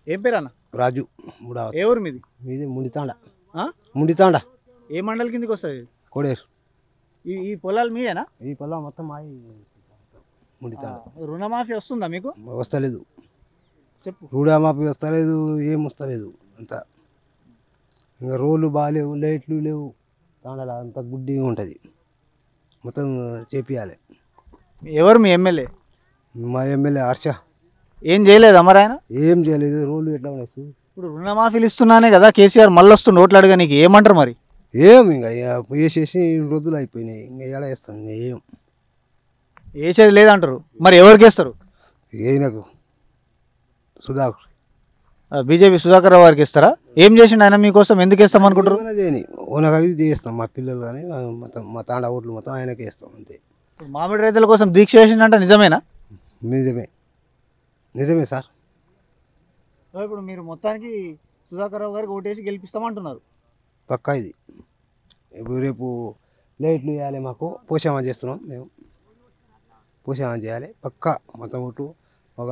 ఏం పేరు అన్న రాజు మూడవ ఏ ఊరు మీది మీది ముండితాండ ఆ? ముండితాండ ఏ మండలి కిందకి వస్తుంది కోడేరు ఈ ఈ పొలాలు మీయేనా ఈ పొలం మొత్తం మాయి ముండితాండ ఆ, రుణమాఫీ వస్తుందా మీకు వస్తలేదు చెప్పు రూడామాపి వస్తలేదు ఏం వస్తలేదు అంత ఇంకా రోడ్లు బాగాలేవు లైట్లు లేవు తాండల అంత గుడ్డిగా ఉంటుంది మొత్తం చేపియాలి ఎవరు మీ ఎమ్మెల్యే మా ఎమ్మెల్యే హర్ష ఏం చేయలేదా మరి ఆయన ఏం చేయలేదు రోడ్లు ఎట్లా ఉన్నాయి చూ. ఇప్పుడు రుణమాఫీలు ఇస్తున్నానే కదా కేసీఆర్ మళ్ళీ వస్తుండు ఓట్లు అడగా నీకు ఏమంటారు మరి ఏం ఇంకా ఇక వేసేసి రోజులు అయిపోయినాయి ఇంకా ఎలా వేస్తాం ఇంకా ఏం వేసేది లేదంటారు మరి ఎవరికి వేస్తారు ఈయనకు సుధాకర్ బీజేపీ సుధాకర్ రావు గారికి ఇస్తారా ఏం చేసిండు ఆయన మీకోసం ఎందుకు వేస్తాం అనుకుంటారు ఏమైనా చేయని ఓనకడిగి చేస్తాం మా పిల్లలు కానీ మా- మొత్తం మా తాండ ఓట్లు మొత్తం ఆయనకే ఇస్తాం అంతే ఇప్పుడు మామిడి రైతుల కోసం దీక్ష చేసిండంట నిజమేనా నిజమే నిజమే సార్ ఇప్పుడు మీరు మొత్తానికి సుధాకర్ రావు గారికి ఓటేసి గెలిపిస్తామంటున్నారు పక్కా ఇది ఇప్పుడు రేపు లైట్లు వేయాలి మాకు పోషామా చేస్తున్నాం మేము పోషామా చేయాలి పక్కా మొత్తం ఓటు ఒక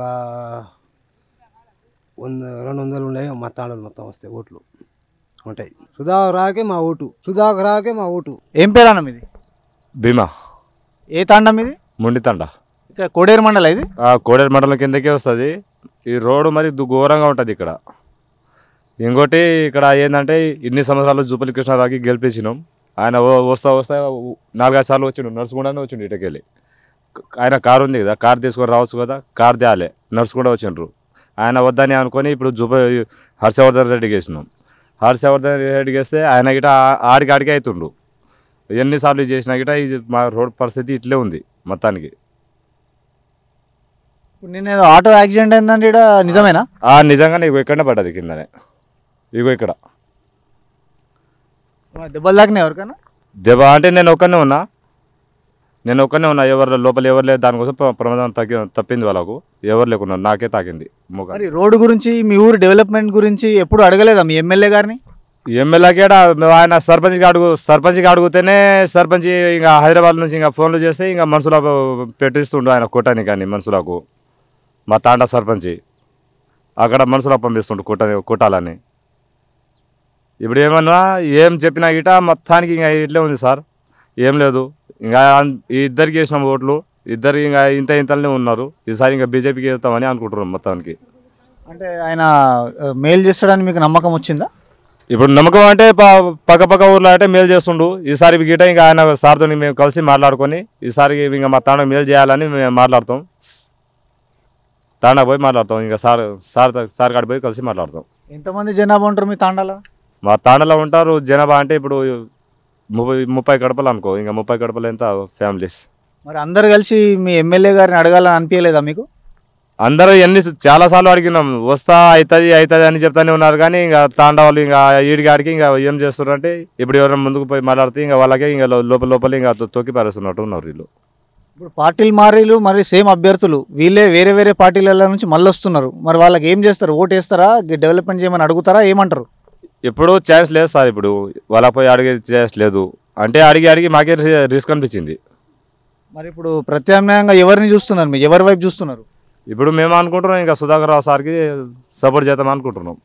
వంద రెండు వందలు ఉన్నాయి మా తాండలు మొత్తం వస్తాయి ఓట్లు ఉంటాయి సుధాకర్ రాకే మా ఓటు సుధాకర్ రాకే మా ఓటు ఏం పేరు అన్న మీది భీమా ఏ తాండం ఇది ముండితండ ఇక్కడ కోడేరు మండలం ఇది ఆ కోడేరు మండలం కిందకే వస్తుంది ఈ రోడ్డు మరి దు- ఘోరంగా ఉంటుంది ఇక్కడ ఇంకోటి ఇక్కడ ఏంటంటే ఇన్ని సంవత్సరాలు జూపల్లి కృష్ణారావుకి గెలిపించినాం ఆయన వ- వస్తా వస్తా నాలుగైదు సార్లు వచ్చిండు నడుచుకుండానే వచ్చిండు ఇటకెళ్ళి ఆయన కారు ఉంది కదా కార్ తీసుకొని రావచ్చు కదా కార్ తేయాలి నడుచుకుంటూ వచ్చిండ్రు ఆయన వద్దని అనుకొని ఇప్పుడు జూప హర్షవర్ధన్ రెడ్డికి వేసినాం హర్షవర్ధన్ రెడ్డికి వేస్తే ఆయన గిట ఆ- ఆడికి ఆడికి అవుతుండు ఎన్నిసార్లు చేసినా గిట ఇది మా రోడ్ పరిస్థితి ఇట్లే ఉంది మొత్తానికి ఇప్పుడు నేను ఏదో ఆటో యాక్సిడెంట్ అయిందంటే ఇక్కడ నిజమేనా ఆ నిజంగానే ఇగో ఇక్కడనే పడ్డది కిందనే ఇగో ఇక్కడ ఏమైనా దెబ్బలు తాకినాయి ఎవరికైనా దెబ్బ అంటే నేను ఒక్కనే ఉన్నా నేను ఒక్కనే ఉన్నా ఎవరు లోపల ఎవరు లేదు దానికోసం ప్ర- ప్రమాదం తగ్గి తప్పింది వాళ్ళకు ఎవరు లేకున్నారు నాకే తాకింది ముఖం మరి రోడ్డు గురించి మీ ఊరు డెవలప్మెంట్ గురించి ఎప్పుడు అడగలేదా మీ ఎమ్మెల్యే గారిని ఎమ్మెల్యేకి ఆయన సర్పంచ్కి అడుగు సర్పంచ్కి అడిగితేనే సర్పంచ్ ఇంకా హైదరాబాద్ నుంచి ఇంకా ఫోన్లు చేస్తే ఇంకా మనుషులకు పెట్టిస్తుండు ఆయన కొట్టని కానీ మనుషులకు మా తాండా సర్పంచ్ అక్కడ మనుషులకు పంపిస్తుండు కొట్ట కొట్టాలని ఇప్పుడు ఏమన్నా ఏం చెప్పినా గిట మొత్తానికి ఇంకా ఇట్లే ఉంది సార్ ఏం లేదు ఇంకా అన్- ఈ ఇద్దరికి వేసినాం ఓట్లు ఇద్దరు ఇంకా ఇంత ఇంతలోనే ఉన్నారు ఈసారి ఇంకా బీజేపీకి వేస్తామని అనుకుంటున్నాం మొత్తానికి అంటే ఆయన ఆ, మేలు చేస్తాడని మీకు నమ్మకం వచ్చిందా ఇప్పుడు నమ్మకం అంటే ప- పక్క పక్క ఊర్లో అంటే మేలు చేస్తుండు ఈసారి గిట ఇంకా ఆయన సార్తో మేము కలిసి మాట్లాడుకొని ఈసారి ఇంకా మా తాండ మేలు చేయాలని మేము మాట్లాడతాం తాండా పోయి మాట్లాడతాం ఇంకా సార్ సార్ త- సార్ కాడికి పోయి కలిసి మాట్లాడతాం ఎంతమంది జనాభా ఉంటారు మీ తాండాలో మా తాండలో ఉంటారు జనాభా అంటే ఇప్పుడు ముప్పై ముప్పై గడపలు అనుకో ఇంకా ముప్పై గడపలు ఎంత ఫ్యామిలీస్ మరి అందరు కలిసి మీ ఎమ్మెల్యే గారిని అడగాలని అనిపించలేదా మీకు అందరూ ఎన్ని చాలా సార్లు అడిగినాం వస్తా అవుతుంది అవుతుంది అని చెప్తానే ఉన్నారు కానీ ఇంకా తాండా వాళ్ళు ఇంకా ఈడిగాడికి ఇంకా ఏం చేస్తున్నారు అంటే ఇప్పుడు ఎవరైనా ముందుకు పోయి మాట్లాడితే ఇంకా వాళ్ళకే ఇంకా లో- లోపల లోపల ఇంకా తొ- తొక్కి పారేస్తున్నట్టు ఉన్నారు వీళ్ళు ఇప్పుడు పార్టీలు మారీలు మరి సేమ్ అభ్యర్థులు వీళ్ళే వేరే వేరే పార్టీల నుంచి మళ్ళీ వస్తున్నారు మరి వాళ్ళకి ఏం చేస్తారు ఓటు వేస్తారా డెవలప్మెంట్ చేయమని అడుగుతారా ఏమంటారు ఇప్పుడు ఛాన్స్ లేదు సార్ ఇప్పుడు వాళ్ళ పోయి అడిగే ఛాన్స్ లేదు అంటే అడిగి అడిగి మాకే రి- రిస్క్ అనిపించింది మరి ఇప్పుడు ప్రత్యామ్నాయంగా ఎవరిని చూస్తున్నారు మీరు ఎవరి వైపు చూస్తున్నారు ఇప్పుడు మేము అనుకుంటున్నాం ఇంకా సుధాకర్ రావు సార్కి సపోర్ట్ చేద్దాం అనుకుంటున్నాం